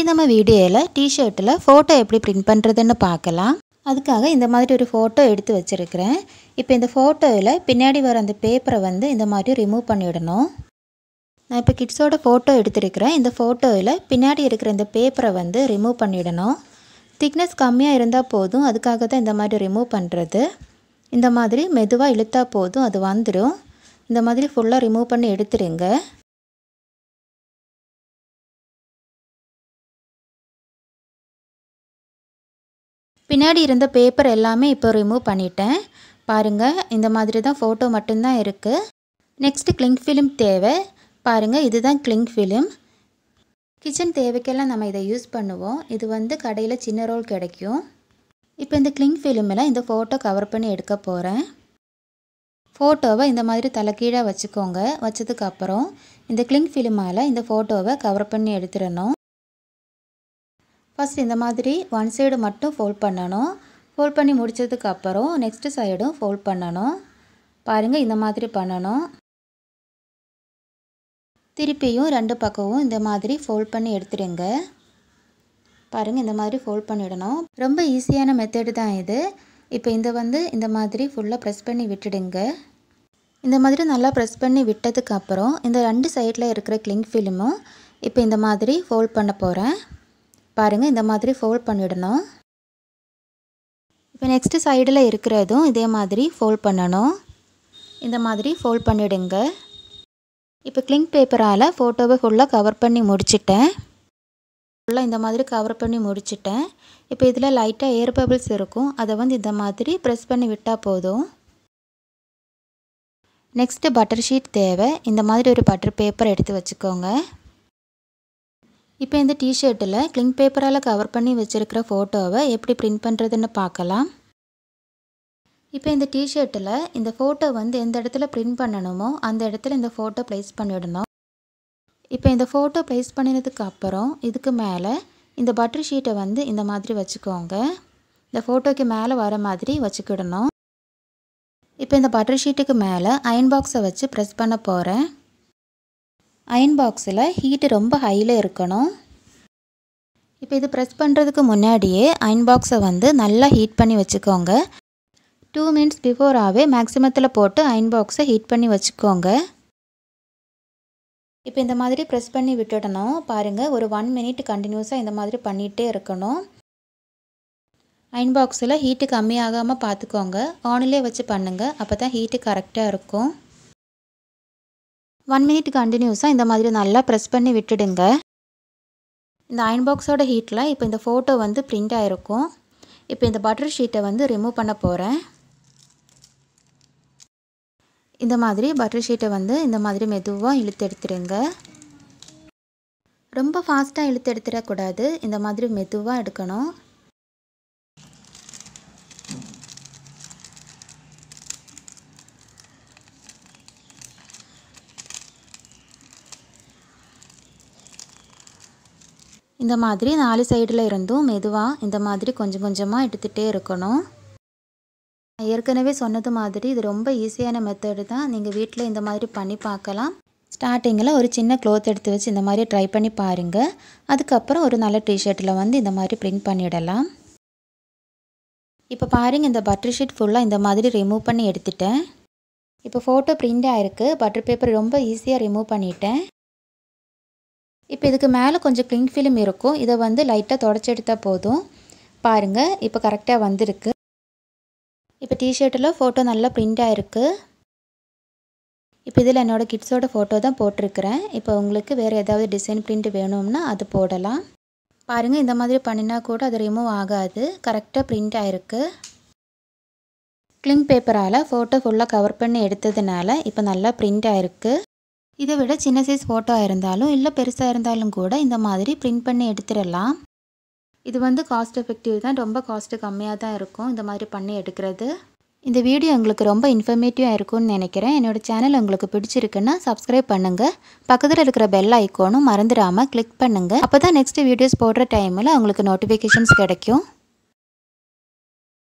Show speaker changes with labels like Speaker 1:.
Speaker 1: நம்ம வீடியோவில் டிஷர்ட்டில் ஃபோட்டோ எப்படி பிரிண்ட் பண்ணுறதுன்னு பார்க்கலாம் அதுக்காக இந்த மாதிரி ஒரு ஃபோட்டோ எடுத்து வச்சுருக்கிறேன் இப்போ இந்த ஃபோட்டோவில் பின்னாடி வர அந்த பேப்பரை வந்து இந்த மாதிரி ரிமூவ் பண்ணிவிடணும் நான் இப்போ கிட்ஸோட ஃபோட்டோ எடுத்திருக்கிறேன் இந்த ஃபோட்டோவில் பின்னாடி இருக்கிற இந்த பேப்பரை வந்து ரிமூவ் பண்ணிவிடணும் திக்னஸ் கம்மியாக இருந்தால் போதும் அதுக்காக தான் இந்த மாதிரி ரிமூவ் பண்ணுறது இந்த மாதிரி மெதுவாக இழுத்தா போதும் அது வந்துடும் இந்த மாதிரி ஃபுல்லாக ரிமூவ் பண்ணி எடுத்துருங்க பின்னாடி இருந்த பேப்பர் எல்லாமே இப்போ ரிமூவ் பண்ணிட்டேன் பாருங்கள் இந்த மாதிரி தான் ஃபோட்டோ மட்டும்தான் இருக்குது நெக்ஸ்ட்டு கிளிங் ஃபிலிம் தேவை பாருங்கள் இதுதான் கிளிங் ஃபிலிம் கிச்சன் தேவைக்கெல்லாம் நம்ம இதை யூஸ் பண்ணுவோம் இது வந்து கடையில் சின்ன ரோல் கிடைக்கும் இப்போ இந்த கிளிங் ஃபிலிமில் இந்த ஃபோட்டோ கவர் பண்ணி எடுக்க போகிறேன் ஃபோட்டோவை இந்த மாதிரி தலைக்கீழாக வச்சுக்கோங்க வச்சதுக்கப்புறம் இந்த கிளிங் ஃபிலிமால் இந்த ஃபோட்டோவை கவர் பண்ணி எடுத்துடணும் ஃபஸ்ட் இந்த மாதிரி ஒன் சைடு மட்டும் ஃபோல்ட் பண்ணணும் ஃபோல்ட் பண்ணி முடித்ததுக்கப்புறம் நெக்ஸ்ட்டு சைடும் ஃபோல்ட் பண்ணணும் பாருங்கள் இந்த மாதிரி பண்ணணும் திருப்பியும் ரெண்டு பக்கமும் இந்த மாதிரி ஃபோல்ட் பண்ணி எடுத்துடுங்க பாருங்கள் இந்த மாதிரி ஃபோல்ட் பண்ணிடணும் ரொம்ப ஈஸியான மெத்தடு தான் இது இப்போ இந்த வந்து இந்த மாதிரி ஃபுல்லாக ப்ரெஸ் பண்ணி விட்டுடுங்க இந்த மாதிரி நல்லா ப்ரெஸ் பண்ணி விட்டதுக்கப்புறம் இந்த ரெண்டு சைடில் இருக்கிற கிளிங் ஃபிலிமும் இப்போ இந்த மாதிரி ஃபோல்ட் பண்ண போகிறேன் பாருங்கள் இந்த மாதிரி ஃபோல்ட் பண்ணிடணும் இப்போ நெக்ஸ்ட்டு சைடில் இருக்கிறதும் இதே மாதிரி ஃபோல்ட் பண்ணணும் இந்த மாதிரி ஃபோல்ட் பண்ணிவிடுங்க இப்போ கிளிங் பேப்பரால் ஃபோட்டோவை ஃபுல்லாக கவர் பண்ணி முடிச்சிட்டேன் ஃபுல்லாக இந்த மாதிரி கவர் பண்ணி முடிச்சிட்டேன் இப்போ இதில் லைட்டாக ஏர் பபிள்ஸ் இருக்கும் அதை வந்து இந்த மாதிரி ப்ரெஸ் பண்ணி விட்டால் போதும் நெக்ஸ்ட்டு பட்டர் ஷீட் தேவை இந்த மாதிரி ஒரு பட்டர் பேப்பர் எடுத்து வச்சுக்கோங்க இப்போ இந்த டிஷர்ட்டில் கிளிங் பேப்பரால் கவர் பண்ணி வச்சுருக்கிற ஃபோட்டோவை எப்படி பிரிண்ட் பண்ணுறதுன்னு பார்க்கலாம் இப்போ இந்த டிஷர்ட்டில் இந்த ஃபோட்டோ வந்து எந்த இடத்துல பிரிண்ட் பண்ணணுமோ அந்த இடத்துல இந்த ஃபோட்டோ ப்ளேஸ் பண்ணிவிடணும் இப்போ இந்த ஃபோட்டோ ப்ளேஸ் பண்ணினதுக்கு அப்புறம் இதுக்கு மேலே இந்த பட்டர் ஷீட்டை வந்து இந்த மாதிரி வச்சுக்கோங்க இந்த ஃபோட்டோக்கு மேலே வர மாதிரி வச்சுக்கிடணும் இப்போ இந்த பட்டர் ஷீட்டுக்கு மேலே அயன் பாக்ஸை வச்சு ப்ரெஸ் பண்ண போகிறேன் அயன் பாக்ஸில் ஹீட்டு ரொம்ப ஹையில் இருக்கணும் இப்போ இது ப்ரெஸ் பண்ணுறதுக்கு முன்னாடியே அயன் பாக்ஸை வந்து நல்லா ஹீட் பண்ணி வச்சுக்கோங்க டூ மினிட்ஸ் பிஃபோராகவே மேக்ஸிமத்தில் போட்டு அயன் பாக்ஸை ஹீட் பண்ணி வச்சுக்கோங்க இப்போ இந்த மாதிரி ப்ரெஸ் பண்ணி விட்டுடணும் பாருங்கள் ஒரு ஒன் மினிட் கண்டினியூஸாக இந்த மாதிரி பண்ணிகிட்டே இருக்கணும் அயன் பாக்ஸில் ஹீட்டு கம்மியாகாமல் பார்த்துக்கோங்க ஆனிலே வச்சு பண்ணுங்கள் அப்போ தான் ஹீட்டு கரெக்டாக இருக்கும் ஒன் மினிட் கண்டினியூஸாக இந்த மாதிரி நல்லா ப்ரெஸ் பண்ணி விட்டுடுங்க இந்த அயன் பாக்ஸோட ஹீட்டில் இப்போ இந்த ஃபோட்டோ வந்து பிரிண்ட் ஆகிருக்கும் இப்போ இந்த பட்டர் ஷீட்டை வந்து ரிமூவ் பண்ண போகிறேன் இந்த மாதிரி பட்டர் ஷீட்டை வந்து இந்த மாதிரி மெதுவாக இழுத்து எடுத்துடுங்க ரொம்ப ஃபாஸ்ட்டாக இழுத்து எடுத்துடக்கூடாது இந்த மாதிரி மெதுவாக எடுக்கணும் இந்த மாதிரி நாலு சைடில் இருந்தும் மெதுவாக இந்த மாதிரி கொஞ்சம் கொஞ்சமாக எடுத்துகிட்டே இருக்கணும் ஏற்கனவே சொன்னது மாதிரி இது ரொம்ப ஈஸியான மெத்தடு தான் நீங்கள் வீட்டில் இந்த மாதிரி பண்ணி பார்க்கலாம் ஸ்டார்டிங்கில் ஒரு சின்ன க்ளோத் எடுத்து வச்சு இந்த மாதிரி ட்ரை பண்ணி பாருங்கள் அதுக்கப்புறம் ஒரு நல்ல டிஷர்ட்டில் வந்து இந்த மாதிரி பிரிண்ட் பண்ணிடலாம் இப்போ பாருங்கள் இந்த பட்டர் ஷீட் ஃபுல்லாக இந்த மாதிரி ரிமூவ் பண்ணி எடுத்துட்டேன் இப்போ ஃபோட்டோ பிரிண்ட் ஆகிருக்கு பட்டர் பேப்பர் ரொம்ப ஈஸியாக ரிமூவ் பண்ணிட்டேன் இப்போ இதுக்கு மேலே கொஞ்சம் கிளிங் ஃபிலிம் இருக்கும் இதை வந்து லைட்டாக தொடச்சி எடுத்தால் போதும் பாருங்கள் இப்போ கரெக்டாக வந்திருக்கு இப்போ டிஷர்ட்டில் ஃபோட்டோ நல்லா பிரிண்ட் ஆகிருக்கு இப்போ இதில் என்னோடய கிட்ஸோட ஃபோட்டோ தான் போட்டிருக்கிறேன் இப்போ உங்களுக்கு வேறு ஏதாவது டிசைன் பிரிண்ட் வேணும்னா அது போடலாம் பாருங்கள் இந்த மாதிரி பண்ணினா கூட அது ரிமூவ் ஆகாது கரெக்டாக பிரிண்ட் ஆகிருக்கு கிளிங் பேப்பரால் ஃபோட்டோ ஃபுல்லாக கவர் பண்ணி எடுத்ததுனால இப்போ நல்லா பிரிண்ட் ஆகிருக்கு இதை விட சின்ன சைஸ் ஃபோட்டோ இருந்தாலும் இல்லை பெருசாக இருந்தாலும் கூட இந்த மாதிரி பிரிண்ட் பண்ணி எடுத்துடலாம் இது வந்து காஸ்ட் எஃபெக்டிவ் தான் ரொம்ப காஸ்ட்டு கம்மியாக தான் இருக்கும் இந்த மாதிரி பண்ணி எடுக்கிறது இந்த வீடியோ உங்களுக்கு ரொம்ப இன்ஃபர்மேட்டிவாக இருக்கும்னு நினைக்கிறேன் என்னோடய சேனல் உங்களுக்கு பிடிச்சிருக்குன்னா சப்ஸ்கிரைப் பண்ணுங்கள் பக்கத்தில் இருக்கிற பெல் ஐக்கோனும் மறந்துடாமல் கிளிக் பண்ணுங்கள் அப்போ தான் நெக்ஸ்ட் வீடியோஸ் போடுற டைமில் உங்களுக்கு நோட்டிஃபிகேஷன்ஸ் கிடைக்கும்